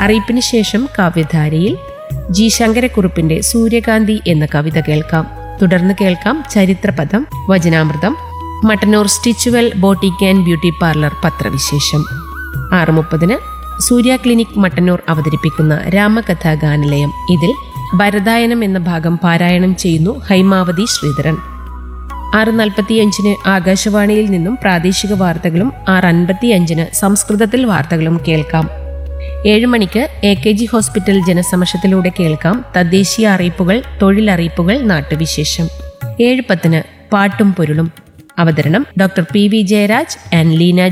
അറിയിപ്പിന് ശേഷം കാവ്യധാരയിൽ ജി ശങ്കരക്കുറുപ്പിന്റെ സൂര്യകാന്തി എന്ന കവിത കേൾക്കാം തുടർന്ന് കേൾക്കാം ചരിത്രപഥം വചനാമൃതം മട്ടന്നൂർ സ്റ്റിച്ചുവൽ ബോട്ടിക് ആൻഡ് ബ്യൂട്ടി പാർലർ പത്രവിശേഷം ആറ് മുപ്പതിന് സൂര്യ ക്ലിനിക് മട്ടന്നൂർ അവതരിപ്പിക്കുന്ന രാമകഥാ ഗാനലയം ഇതിൽ ഭരതായനം എന്ന ഭാഗം പാരായണം ചെയ്യുന്നു ഹൈമാവതി ശ്രീധരൻ ആറ് നാൽപ്പത്തിയഞ്ചിന് ആകാശവാണിയിൽ നിന്നും പ്രാദേശിക വാർത്തകളും ആറ് അൻപത്തിയഞ്ചിന് സംസ്കൃതത്തിൽ വാർത്തകളും കേൾക്കാം ഏഴ് മണിക്ക് എ കെ ജി ഹോസ്പിറ്റൽ ജനസമക്ഷത്തിലൂടെ കേൾക്കാം തദ്ദേശീയ അറിയിപ്പുകൾ തൊഴിലറിയിപ്പുകൾ നാട്ടുവിശേഷം ഏഴ് പത്തിന് പാട്ടും പൊരുളും അവതരണം doctor P V Jayaraj and Leena